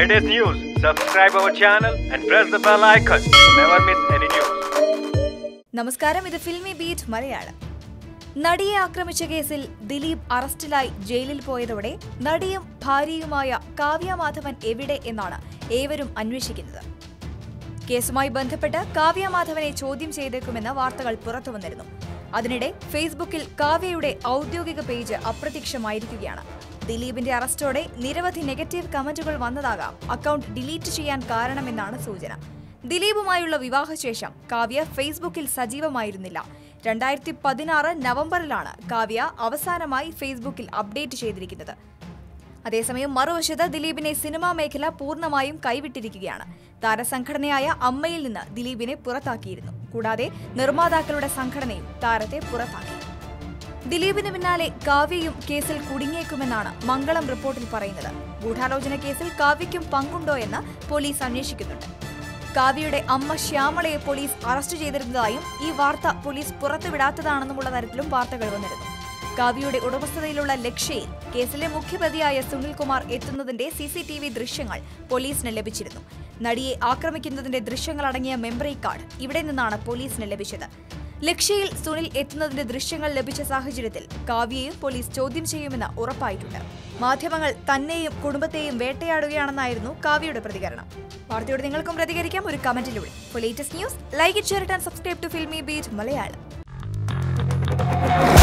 latest news, subscribe our channel and press the bell icon to never miss any news. നമസ്കാരം ഇത് filmy Beat Malayalam നടിയെ ആക്രമിച്ച കേസിൽ ദിലീപ് അറസ്റ്റിലായി ജയിലിൽ പോയതോടെ നടിയും ഭാര്യയുമായ കാവ്യ മാധവൻ എവിടെ എന്നാണ് ഏവരും അന്വേഷിക്കുന്നത് കേസുമായി ബന്ധപ്പെട്ട് കാവ്യ മാധവനെ ചോദ്യം ചെയ്തേക്കുമെന്ന വാർത്തകൾ പുറത്തുവന്നിരുന്നു അതിനിടെ ഫേസ്ബുക്കിൽ കാവ്യയുടെ ഔദ്യോഗിക പേജ് അപ്രത്യക്ഷമായിരിക്കുകയാണ് ദിലീപിന്റെ അറസ്റ്റോടെ നിരവധി നെഗറ്റീവ് കമന്റുകൾ വന്നതാകാം അക്കൗണ്ട് ഡിലീറ്റ് ചെയ്യാൻ കാരണമെന്നാണ് സൂചന ദിലീപുമായുള്ള വിവാഹശേഷം കാവ്യ ഫേസ്ബുക്കിൽ സജീവമായിരുന്നില്ല രണ്ടായിരത്തി പതിനാറ് നവംബറിലാണ് കാവ്യ അവസാനമായി ഫേസ്ബുക്കിൽ അപ്ഡേറ്റ് ചെയ്തിരിക്കുന്നത് അതേസമയം മറുവശത്ത് ദിലീപിനെ സിനിമാ മേഖല പൂർണ്ണമായും കൈവിട്ടിരിക്കുകയാണ് താരസംഘടനയായ അമ്മയിൽ നിന്ന് ദിലീപിനെ പുറത്താക്കിയിരുന്നു കൂടാതെ നിർമ്മാതാക്കളുടെ സംഘടനയും താരത്തെ പുറത്താക്കി ദിലീപിന് പിന്നാലെ കാവ്യയും കേസിൽ കുടുങ്ങിയേക്കുമെന്നാണ് മംഗളം റിപ്പോർട്ടിൽ പറയുന്നത് ഗൂഢാലോചന കേസിൽ കാവ്യയ്ക്കും പങ്കുണ്ടോ എന്ന് പോലീസ് അന്വേഷിക്കുന്നുണ്ട് കാവ്യയുടെ അമ്മ ശ്യാമളയെ പോലീസ് അറസ്റ്റ് ചെയ്തിരുന്നതായും ഈ വാർത്ത പോലീസ് പുറത്തുവിടാത്തതാണെന്നുമുള്ള തരത്തിലും വാർത്തകൾ വന്നിരുന്നു കാവ്യയുടെ ഉടമസ്ഥതയിലുള്ള ലക്ഷ്യയിൽ കേസിലെ മുഖ്യപ്രതിയായ സുനിൽകുമാർ എത്തുന്നതിന്റെ സി സി ടി വി ദൃശ്യങ്ങൾ പോലീസിന് ലഭിച്ചിരുന്നു നടിയെ ആക്രമിക്കുന്നതിന്റെ ദൃശ്യങ്ങളടങ്ങിയ മെമ്മറി കാർഡ് ഇവിടെ നിന്നാണ് പോലീസിന് ലഭിച്ചത് ലക്ഷ്യയിൽ സുനിൽ എത്തുന്നതിന്റെ ദൃശ്യങ്ങൾ ലഭിച്ച സാഹചര്യത്തിൽ കാവ്യയും പോലീസ് ചോദ്യം ചെയ്യുമെന്ന് ഉറപ്പായിട്ടുണ്ട് മാധ്യമങ്ങൾ തന്നെയും കുടുംബത്തെയും വേട്ടയാടുകയാണെന്നായിരുന്നു കാവ്യയുടെ പ്രതികരണം വാർത്തയോട് നിങ്ങൾക്കും പ്രതികരിക്കാം ഒരു കമന്റിലൂടെ for latest news like it share and subscribe to Filmi Beat Malayalam